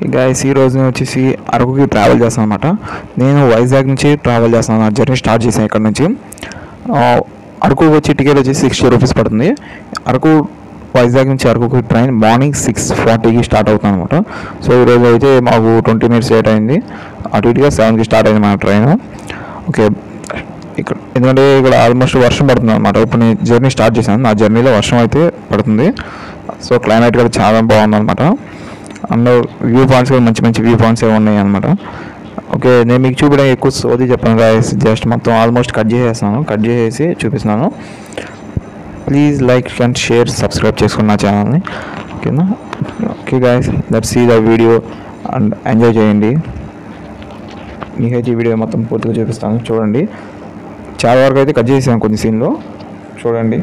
Guys ఈ రోజు నేను వచ్చేసి అరకుకి ట్రావెల్ చేస్తాను అనమాట నేను వైజాగ్ నుంచి ట్రావెల్ చేస్తాను నా జర్నీ స్టార్ట్ చేశాను ఇక్కడ నుంచి ఆ, అరకు వచ్చి టికెట్ వచ్చి సిక్స్టీ రూపీస్ పడుతుంది అరకు వైజాగ్ నుంచి అరకుకి ట్రైన్ మార్నింగ్ సిక్స్ ఫార్టీకి స్టార్ట్ అవుతుంది అనమాట సో ఈరోజు అయితే మాకు ట్వంటీ మినిట్స్ లేట్ అయింది అటు ఇటుగా సెవెన్కి స్టార్ట్ అయింది మన ట్రైన్ ఓకే ఇక్కడ ఎందుకంటే ఇక్కడ ఆల్మోస్ట్ వర్షం పడుతుంది అనమాట ఇప్పుడు నేను జర్నీ స్టార్ట్ చేశాను నా జర్నీలో వర్షం అయితే పడుతుంది సో క్లైమేట్ కూడా చాలా బాగుంది అనమాట అందులో వ్యూ పాయింట్స్ కూడా మంచి మంచి వ్యూ పాయింట్స్ ఏమి ఉన్నాయి అనమాట ఓకే నేను మీకు చూపించడానికి ఎక్కువ సోది చెప్పాను గాయస్ జస్ట్ మొత్తం ఆల్మోస్ట్ కట్ చేసేస్తున్నాను కట్ చేసేసి చూపిస్తున్నాను please like and share subscribe చేసుకున్న నా ఛానల్ని ఓకేనా okay guys let see the video and enjoy చేయండి మీకైతే ఈ వీడియో మొత్తం పూర్తిగా చూపిస్తాను చూడండి చాలా వరకు అయితే కట్ చేసాను కొన్ని సీన్లో చూడండి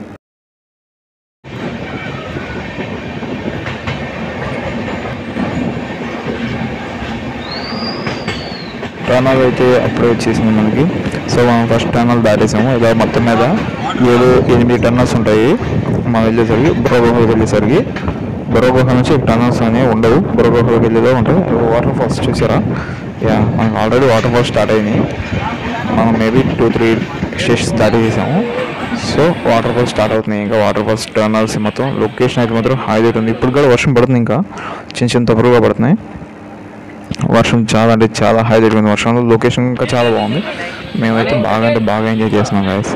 టర్నల్ అయితే అప్పుడే వచ్చేసింది మనకి సో మనం ఫస్ట్ టర్నల్ దాటేసాము ఇలా మొత్తం మీద ఏడు ఎనిమిది టర్నల్స్ ఉంటాయి మనం వెళ్ళేసరికి బుర్రగుహకి వెళ్ళేసరికి బుర్రగుహ నుంచి టర్నల్స్ అనేవి ఉండవు బుర్రగుహకి వెళ్ళేదో ఉంటాయి వాటర్ ఫాల్స్ చూసారా యా మనకు ఆల్రెడీ వాటర్ ఫాల్స్ స్టార్ట్ అయినాయి మనం మేబీ టూ త్రీ స్టేషన్స్ దాటేసాము సో వాటర్ ఫాల్స్ స్టార్ట్ అవుతున్నాయి ఇంకా వాటర్ ఫాల్స్ టర్నల్స్ మొత్తం లొకేషన్ అయితే మాత్రం హైలైట్ ఉంది ఇప్పుడు కూడా వర్షం పడుతుంది ఇంకా చిన్న చిన్న తప్పులుగా పడుతున్నాయి వర్షం చాలా అంటే చాలా హైలైట్ ఉంది వర్షంలో లొకేషన్ ఇంకా చాలా బాగుంది మేమైతే బాగా అంటే బాగా ఎంజాయ్ చేస్తున్నాం గాయస్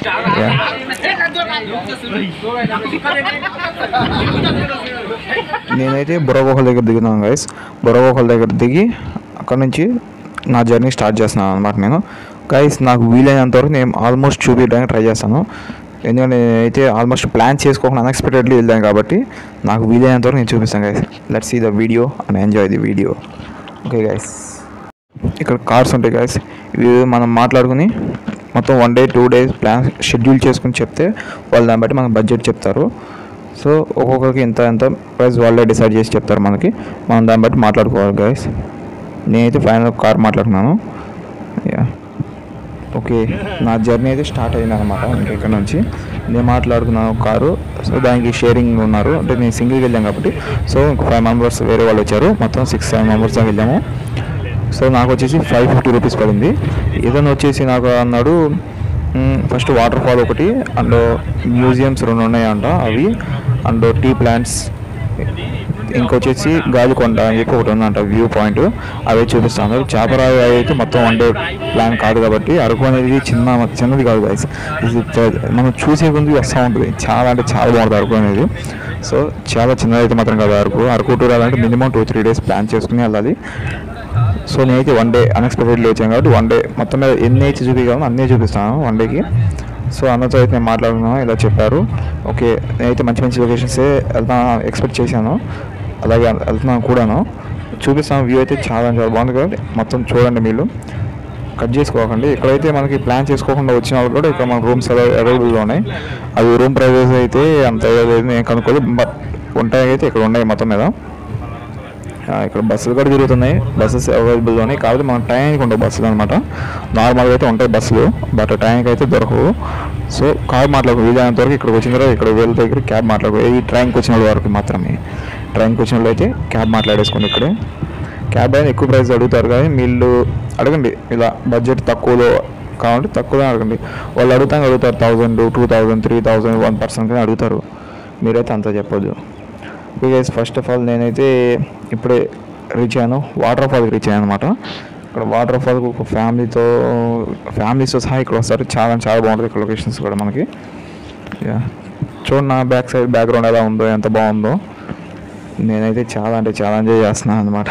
నేనైతే బుర్రగోహల దగ్గర దిగుతున్నాను గాయస్ బుర్రగోహల దగ్గర దిగి అక్కడ నుంచి నా జర్నీ స్టార్ట్ చేస్తున్నాను అనమాట నేను గైస్ నాకు వీలైనంత వరకు నేను ఆల్మోస్ట్ చూపించడానికి ట్రై చేస్తాను ఎందుకంటే నేనైతే ఆల్మోస్ట్ ప్లాన్ చేసుకోకుండా అన్ఎక్స్పెక్టెడ్లీ వెళ్ళాను కాబట్టి నాకు వీలైనంత వరకు నేను చూపిస్తాను guys let's see the video and enjoy the video okay guys ఇక్కడ కార్స్ ఉంటాయి గైస్ ఇవి మనం మాట్లాడుకుని మొత్తం one day two days plan schedule చేసుకుని చెప్తే వాళ్ళు దాన్ని బట్టి మనకు బడ్జెట్ చెప్తారు సో ఒక్కొక్కరికి ఇంత ఎంత ప్రైస్ వాళ్ళే డిసైడ్ చేసి చెప్తారు మనకి మనం దాన్ని బట్టి మాట్లాడుకోవాలి గైస్ నేనైతే ఫైనల్ కార్ మాట్లాడుకున్నాను యా ఓకే నా జర్నీ అయితే స్టార్ట్ అయింది అనమాట ఇంకా ఇక్కడ నుంచి నేను మాట్లాడుకున్నాను కారు సో దానికి షేరింగ్ ఉన్నారు అంటే నేను సింగిల్కి వెళ్ళాను కాబట్టి సో ఇంక ఫైవ్ మెంబర్స్ వేరే వాళ్ళు వచ్చారు మొత్తం సిక్స్ సెవెన్ మెంబర్స్ దాకా వెళ్ళాము సో నాకు వచ్చేసి ఫైవ్ ఫిఫ్టీ రూపీస్ పడింది ఏదైనా వచ్చేసి నాకు అన్నాడు ఫస్ట్ వాటర్ ఫాల్ ఒకటి అండ్ మ్యూజియంస్ రెండు ఉన్నాయంట అవి అండ్ టీ ప్లాంట్స్ ఇంకొచ్చేసి గాలికొండ అని చెప్పి ఒకటి ఉందంట వ్యూ పాయింట్ అవి చూపిస్తాను చేపరాయి అయితే మొత్తం వన్ డే ప్లాన్ కాదు కాబట్టి అరకు అనేది చిన్న చిన్నది కాదు గైస్ ఇది చ- మనం చూసే ముందు వస్తూ ఉంటుంది చాలా అంటే చాలా బాగుంటుంది అరకు అనేది సో చాలా చిన్నది అయితే మాత్రం కాదు అరకు అరకు టూర్ వెళ్ళాలంటే minimum two three days plan చేసుకుని వెళ్ళాలి సో నేనైతే వన్ డే అన్ఎక్స్పెక్టెడ్లీ వచ్చాను కాబట్టి వన్ డే మొత్తం మీద ఎన్ని అయితే చూపించాలో అన్నీ చూపిస్తాను వన్ డేకి సో అందరితో అయితే నేను మాట్లాడుకున్నాను ఇలా చెప్పారు ఓకే నేనైతే మంచి మంచి లొకేషన్సే వెళ్తా ఎక్స్పెక్ట్ చేశాను అలాగే వెళ్తున్నాను కూడాను చూపిస్తాను వ్యూ అయితే చాలా చాలా బాగుంది కాబట్టి మొత్తం చూడండి మీరు కట్ చేసుకోకండి ఇక్కడైతే మనకి ప్లాన్ చేసుకోకుండా వచ్చిన వాళ్ళు కూడా ఇక్కడ మన రూమ్స్ అవైలబుల్గా ఉన్నాయి అవి రూమ్ ప్రైజెస్ అయితే అంత లేదు నేను కనుక్కోలేదు బట్ ఉంటాయి అయితే ఇక్కడ ఉన్నాయి మొత్తం మీద ఆ, ఇక్కడ బస్సులు కూడా తిరుగుతున్నాయి బస్సెస్ అవైలబుల్ ఉన్నాయి కాబట్టి మన టైంకి ఉండవు బస్సులు అనమాట నార్మల్గా అయితే ఉంటాయి బస్సులు బట్ టైంకి అయితే దొరకవు సో కార్ మాట్లాడుకో వీలైనంత వరకు ఇక్కడికి వచ్చిన తర్వాత ఇక్కడ వీళ్ళ దగ్గర క్యాబ్ మాట్లాడుకో ఈ ట్రైన్కి వచ్చిన వాళ్ళ వరకు మాత్రమే ట్రైన్కి వచ్చిన వాళ్ళు అయితే క్యాబ్ మాట్లాడేసుకోండి ఇక్కడే క్యాబ్ అయినా ఎక్కువ ప్రైస్ అడుగుతారు కానీ వీళ్ళు అడగండి ఇలా బడ్జెట్ తక్కువలో కావాలంటే తక్కువలో అడగండి వాళ్ళు అడుగుతాం అడుగుతారు thousand two thousand three thousand one percent కానీ అడుగుతారు మీరైతే అంత చెప్పొద్దు బికాస్ ఫస్ట్ ఆఫ్ ఆల్ నేనైతే ఇప్పుడే రీచ్ అయ్యాను వాటర్ ఫాల్కి రీచ్ అయ్యాను అనమాట ఇక్కడ వాటర్ ఫాల్ ఒక ఫ్యామిలీతో ఫ్యామిలీస్తో సహా ఇక్కడ వస్తారు చాలా చాలా బాగుంటుంది ఇక్కడ లొకేషన్స్ కూడా మనకి యా చూడండి నా బ్యాక్ సైడ్ బ్యాక్గ్రౌండ్ ఎలా ఉందో ఎంత బాగుందో నేనైతే చాలా అంటే చాలా ఎంజాయ్ చేస్తున్నాను అనమాట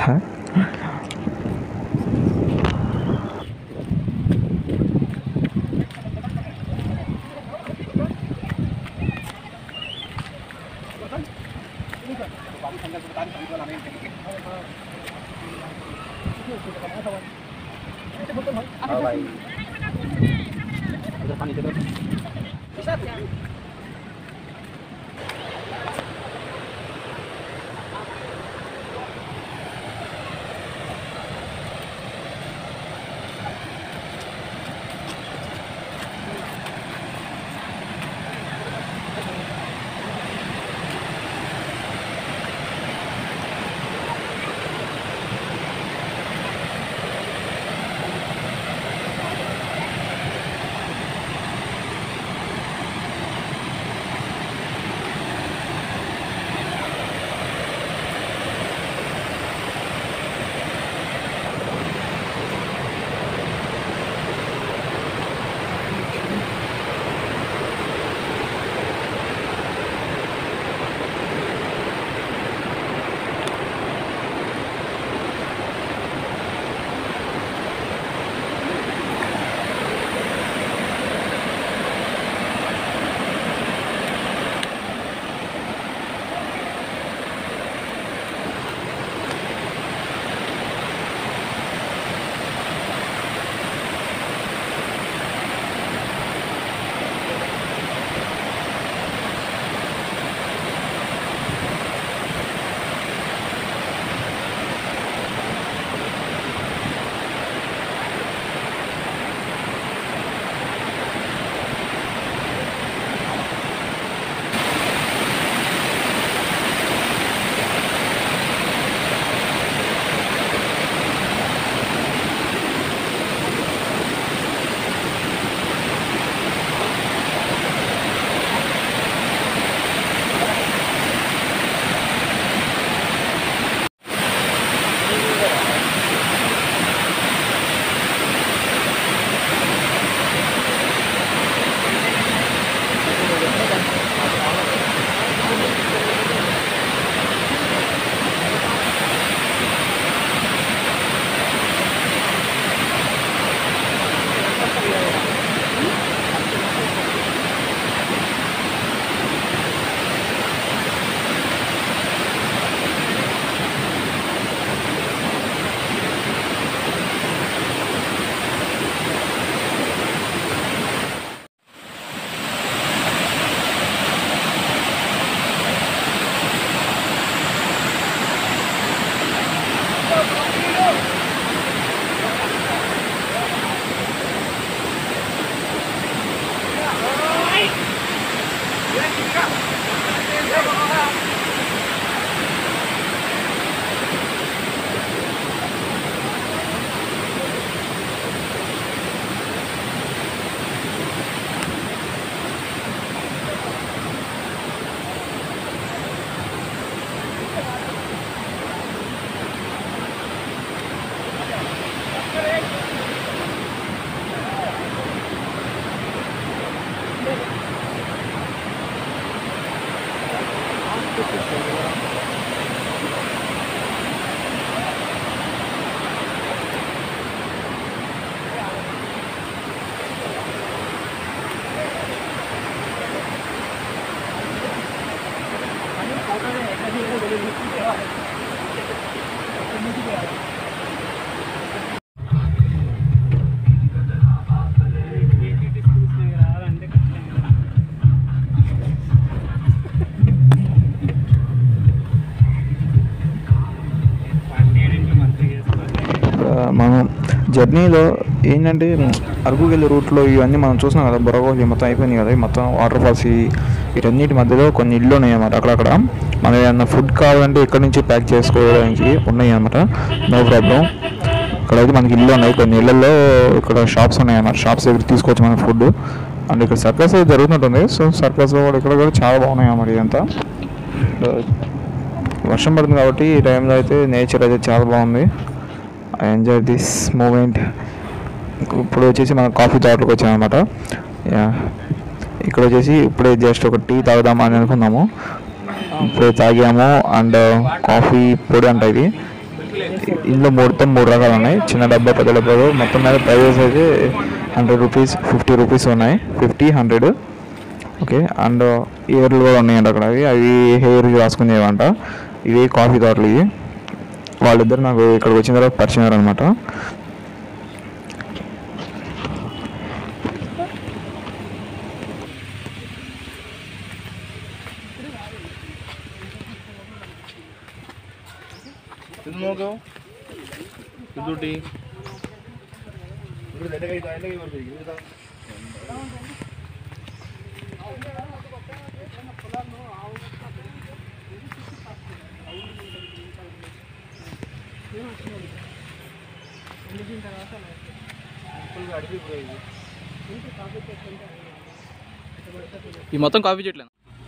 ఆ, మనం జర్నీలో ఏంటంటే అరకుకి వెళ్ళే రూట్లో ఇవన్నీ మనం చూస్తున్నాం కదా బొరగోహి మొత్తం అయిపోయింది కదా ఈ మొత్తం వాటర్ ఫాల్స్ ఈ- వీటన్నిటి మధ్యలో కొన్ని ఇల్లు ఉన్నాయి అన్నమాట అక్కడక్కడ మనం ఏమన్నా ఫుడ్ కావాలంటే ఇక్కడ నుంచి ప్యాక్ చేసుకోవడానికి ఉన్నాయి అన్నమాట నో ప్రాబ్లం ఇక్కడైతే మనకి ఇల్లు ఉన్నాయి కొన్ని ఇళ్ళల్లో ఇక్కడ షాప్స్ ఉన్నాయి అన్నమాట షాప్స్ దగ్గర తీసుకోవచ్చు మన ఫుడ్ అండ్ ఇక్కడ సర్కస్ అయితే జరుగుతుంటుంది సో సర్కస్ కూడా ఇక్కడ కూడా చాలా బాగున్నాయి అన్నమాట ఇదంతా వర్షం పడుతుంది కాబట్టి ఈ టైంలో అయితే నేచర్ అయితే చాలా బాగుంది ఐ ఎంజాయ్ దిస్ మూమెంట్ ఇప్పుడు వచ్చేసి మనం కాఫీ తోటలోకి వచ్చామన్నమాట యా ఇక్కడ వచ్చేసి ఇప్పుడే జస్ట్ ఒక టీ తాగుదామా అని అనుకున్నాము ఇప్పుడే తాగాము అండ్ కాఫీ పొడి అంట ఇది ఇందులో మొత్తం మూడు రకాలు ఉన్నాయి చిన్న డబ్బా పెద్ద డబ్బాలు మొత్తం మీద ప్రైజెస్ అయితే హండ్రెడ్ రూపీస్ ఫిఫ్టీ రూపీస్ ఉన్నాయి ఫిఫ్టీ హండ్రెడ్ ఓకే అండ్ ఇయర్లు కూడా ఉన్నాయంట అక్కడ అవి అవి హెయిర్ రాసుకునేవంట ఇవి కాఫీ తోటలు ఇవి వాళ్ళిద్దరు నాకు ఇక్కడికి వచ్చిన తర్వాత పరిచయం అనమాట ಇದು ನೋಡು ಇದು ಟೀ ఈ మొత్తం కాఫీ చెట్లే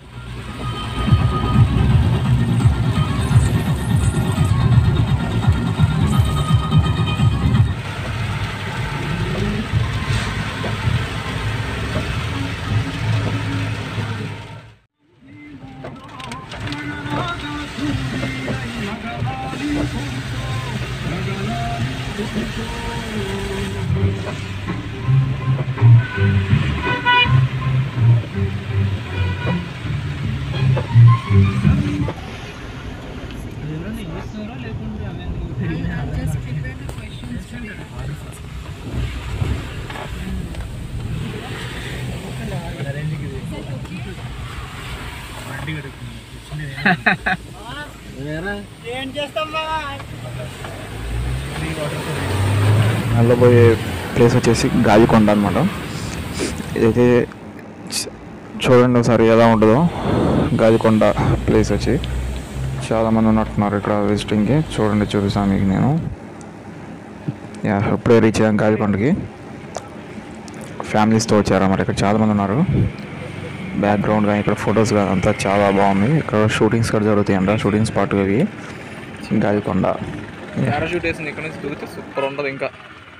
వెళ్ళబోయే ప్లేస్ వచ్చేసి గాలికొండ అనమాట ఇదైతే చ- చూడండి ఒకసారి ఎలా ఉంటుందో గాలికొండ ప్లేస్ వచ్చి చాలామంది ఉన్నట్టున్నారు ఇక్కడ విజిటింగ్కి చూడండి చూపిస్తాను మీకు నేను యా ఇప్పుడే రీచ్ అయ్యాం గాలికొండకి ఫ్యామిలీస్తో వచ్చారు మరి ఇక్కడ చాలామంది ఉన్నారు బ్యాక్గ్రౌండ్ కానీ ఇక్కడ ఫొటోస్ కానీ అంతా చాలా బాగుంది ఇక్కడ షూటింగ్స్ కూడా జరుగుతాయి అంట షూటింగ్ స్పాట్ అవి గాలికొండ పారాషూట్ వేసింది ఇక్కడ నుంచి దూకితే సూపర్ ఉంటుంది ఇంకా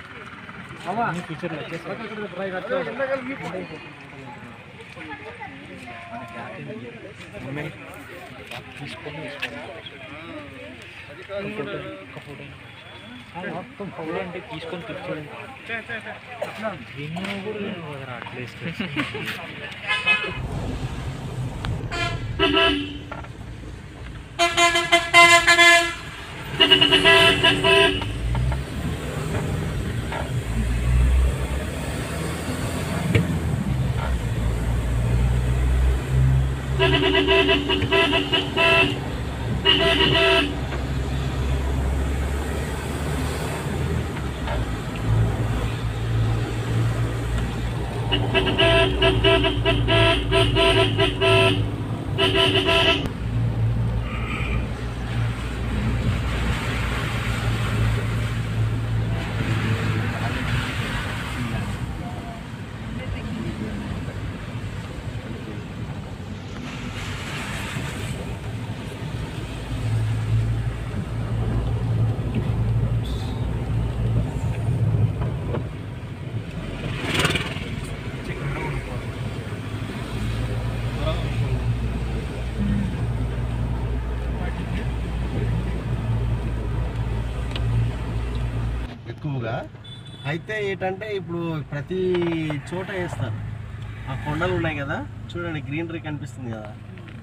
ఎక్కువగా అయితే ఏంటంటే ఇప్పుడు ప్రతి చోట వేస్తారు ఆ కొండలు ఉన్నాయి కదా చూడండి గ్రీనరీ కనిపిస్తుంది కదా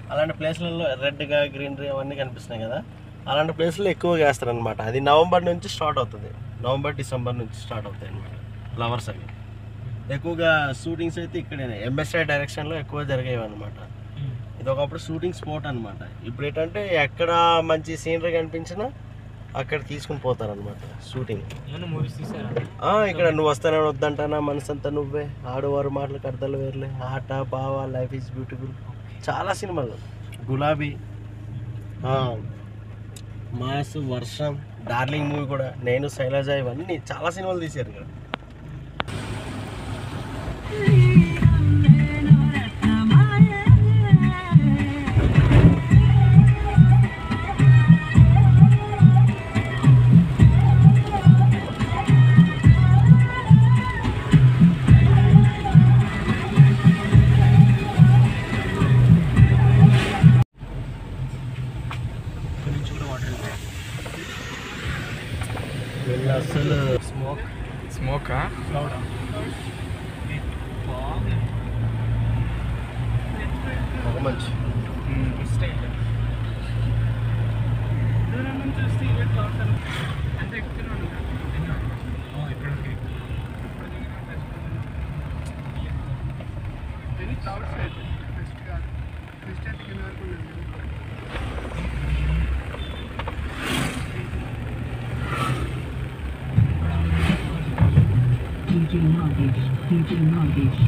అలాంటి ప్లేస్లలో రెడ్గా గ్రీనరీ అవన్నీ కనిపిస్తున్నాయి కదా అలాంటి ప్లేస్లో ఎక్కువగా వేస్తారు అనమాట అది నవంబర్ నుంచి స్టార్ట్ అవుతుంది నవంబర్ డిసెంబర్ నుంచి స్టార్ట్ అవుతాయి అనమాట ఫ్లవర్స్ అవి ఎక్కువగా షూటింగ్స్ అయితే ఇక్కడే ఎంఎస్ఐ డైరెక్షన్లో ఎక్కువ జరిగేవి అనమాట ఇది ఒకప్పుడు షూటింగ్ స్పాట్ అనమాట ఇప్పుడు ఏంటంటే ఎక్కడ మంచి సీనరీ కనిపించినా అక్కడ తీసుకుని పోతారనమాట షూటింగ్ మూవీస్ తీసారా ఆ, ఇక్కడ నువ్వు వస్తానని వద్దంటానా మనసంతా నువ్వే ఆడవారు మాటలకు అర్థాలు వేర్లే ఆట బావ లైఫ్ ఈజ్ బ్యూటిఫుల్ చాలా సినిమాలు గులాబీ ఆ, మాస్ వర్షం డార్లింగ్ మూవీ కూడా నేను శైలజ ఇవన్నీ చాలా సినిమాలు తీశారు ఇక్కడ వీళ్ళు అసలు స్మోక్ స్మోకా ఒక మంచి DJ Nagesh, DJ Nagesh.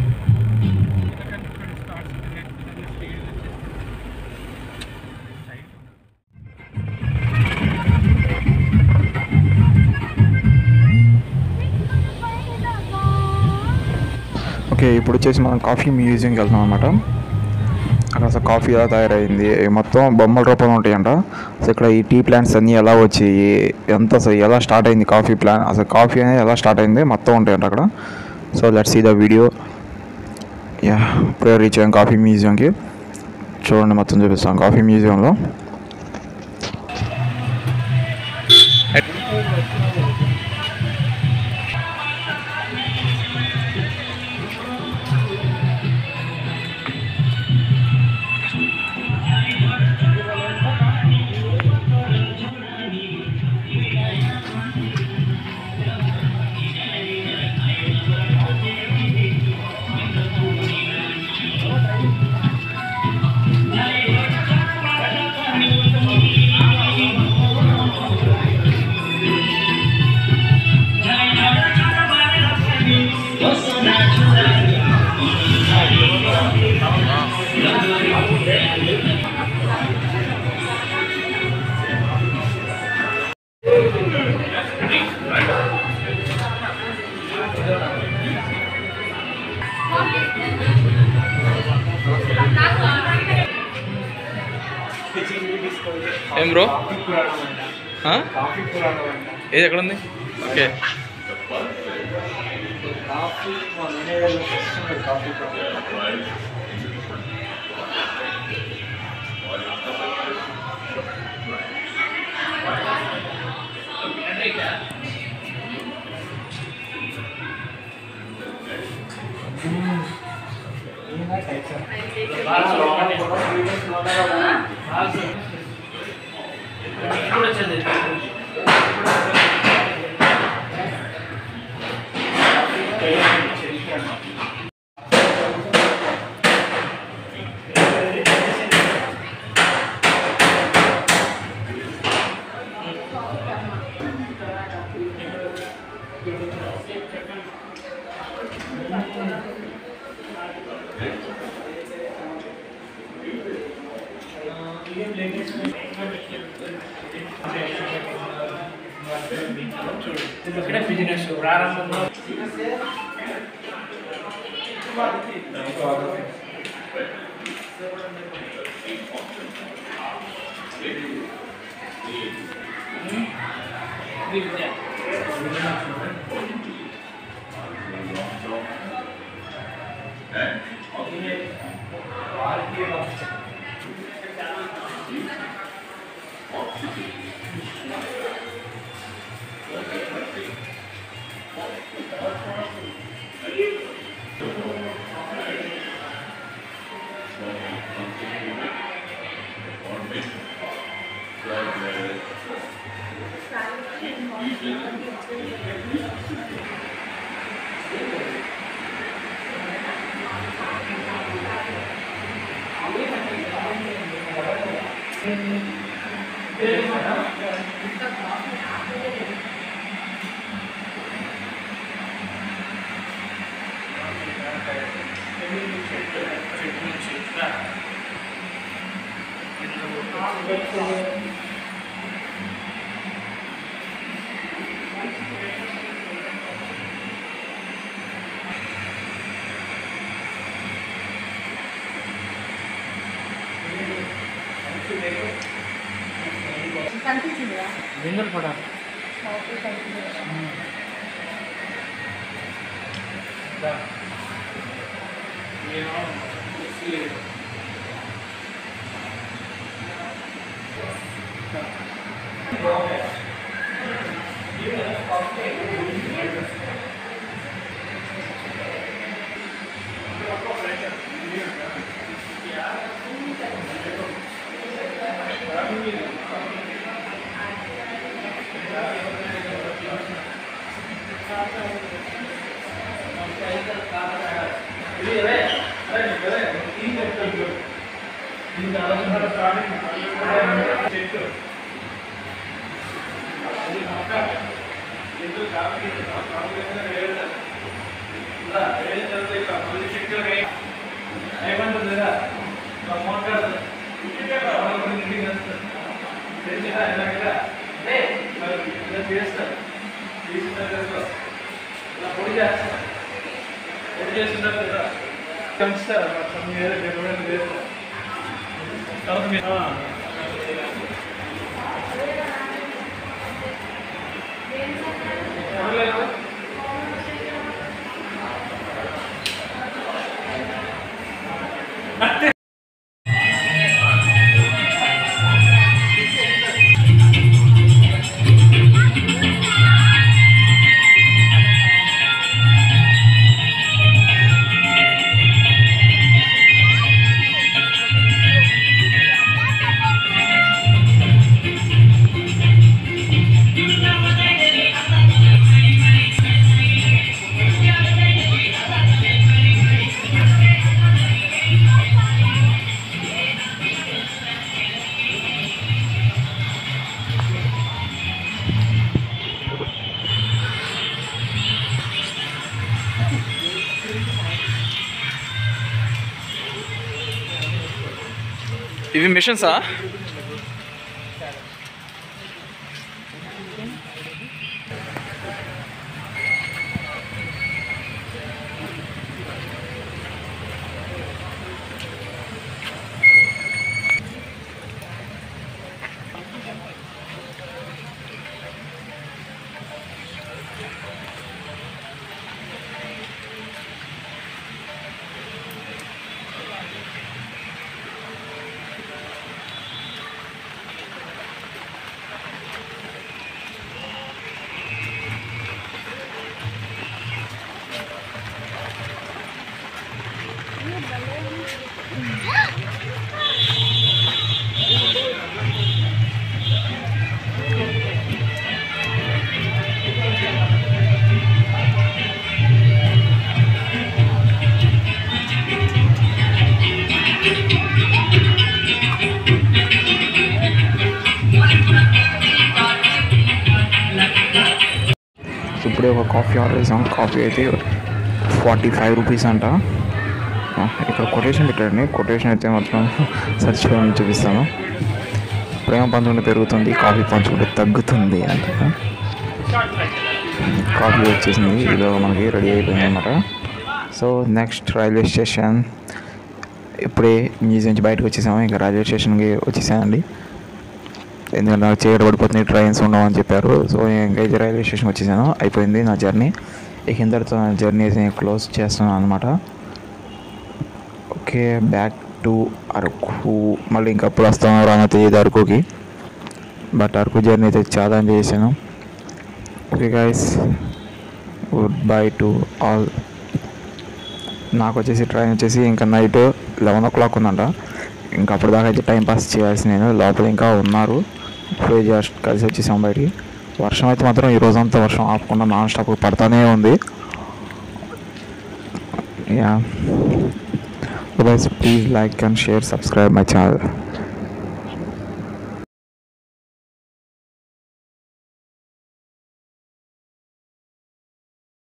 Okay ఇప్పుడు వచ్చేసి మనం కాఫీ మ్యూజియంకి వెళ్తున్నాం అనమాట అక్కడ అసలు కాఫీ ఎలా తయారైంది మొత్తం బొమ్మల రూపంలో ఉంటాయంట అసలు ఇక్కడ ఈ టీ ప్లాంట్స్ అన్నీ ఎలా వచ్చాయి ఎంత అసలు ఎలా స్టార్ట్ అయింది కాఫీ ప్లాన్ అసలు కాఫీ అనేది ఎలా స్టార్ట్ అయింది మొత్తం ఉంటాయంట అక్కడ so let's see the video yeah ఇప్పుడే రీచ్ అయ్యాం కాఫీ మ్యూజియంకి చూడండి మొత్తం చూపిస్తాం కాఫీ మ్యూజియంలో ఏం బ్రో ఆ? ఏది ఎక్కడ ఉంది ఓకే ఇక్కడే బిజినెస్ ప్రారంభంలో గింజలు పడాలి ఇవి మిషన్సా ఇప్పుడే ఒక కాఫీ ఆర్డర్ చేసాం కాఫీ అయితే ఫార్టీ ఫైవ్ రూపీస్ అంట ఆ, ఇక్కడ కొటేషన్ పెట్టండి కొటేషన్ అయితే మాత్రం సర్చ్ చేయమని చూపిస్తాను ప్రేమ పంచుకుంటే పెరుగుతుంది కాఫీ పంచుకుంటే తగ్గుతుంది అంట కాఫీ వచ్చేసింది ఇదో మనకి రెడీ అయిపోయింది అనమాట సో నెక్స్ట్ రైల్వే స్టేషన్ ఇప్పుడే మ్యూజియం నుంచి బయటకు వచ్చేసాము ఇంకా రైల్వే స్టేషన్కి వచ్చేసానండి ఎందుకంటే నాకు చీకటి పడిపోతుంది ట్రైన్స్ ఉండవని చెప్పారు సో నేను ఇంకా అయితే రైల్వే స్టేషన్కి వచ్చేసాను అయిపోయింది నా జర్నీ ఇక ఇంతటితో నా జర్నీ అయితే నేను క్లోజ్ చేస్తున్నాను అనమాట ఓకే బ్యాక్ టు అరకు మళ్ళీ ఇంకా అప్పుడు వస్తాను రానో తెలియదు అరకుకి బట్ అరకు జర్నీ అయితే చాలా ఎంజాయ్ చేశాను okay guys good bye to all నాకు వచ్చేసి ట్రైన్ వచ్చేసి ఇంకా నైట్ లెవెన్ ఓ క్లాక్ ఉందంట ఇంకా అప్పటిదాకా అయితే టైం పాస్ చేయాల్సి నేను లోపల ఇంకా ఉన్నారు ఇప్పుడే జస్ట్ కలిసి వచ్చేసాం బయటికి వర్షం అయితే మాత్రం ఈ రోజంతా వర్షం ఆపకుండా నాన్ స్టాప్ పడతానే ఉంది yeah please like and share subscribe my channel